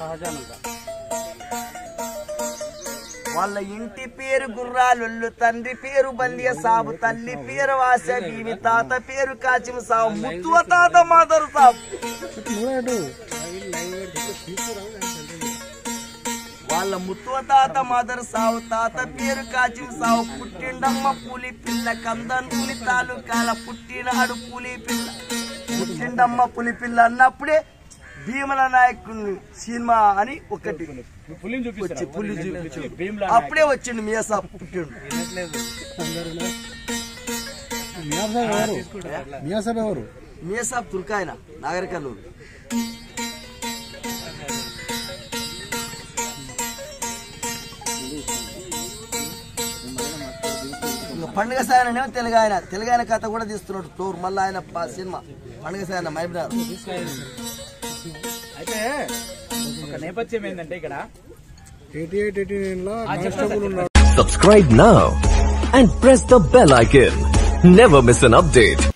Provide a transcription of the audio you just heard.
సహజానంద వాళ్ళ ఇంటి పేరు గుర్రాలొల్లు తండ్రి పేరు బందియ సాబు తల్లి పేరు వాస బీవి తాత పేరు కాచిమ సాబు ముత్తువ తాత మాదరు సాబు వాళ్ళ ముత్తువ తాత మదర్ సావు తాత పేరు కాచిమ సావు పుట్టిండమ్మ పులి పిల్ల కందన్ పులి తాలూకాల పుట్టినాడు పులి పిల్ల పుట్టిండమ్మ పులి పిల్ల అన్నప్పుడే భీమల నాయకుని సినిమా అని ఒకటి పులిని వచ్చి పులి చూపించు భీమ్లా అప్పుడే వచ్చిండు మీసా పుట్టిండు మియాసాబ్ ఎవరు మీసా తుర్కాయన నాగరికల్లూరు ఇంకా పండుగ సాయనేమో తెలుగు ఆయన తెలుగు ఆయన కథ కూడా తీస్తున్నాడు టూర్ మళ్ళీ ఆయన ప- సినిమా పండుగ సాయన మైబినార్ అయితే ఒక నేపథ్యం ఏంటంటే ఇక్కడ ఎయిటీ ఎయిట్ ఎయిటీ నైన్ లో కానిస్టేబుల్ ఉన్నాడు Subscribe now and press the bell icon. Never miss an update.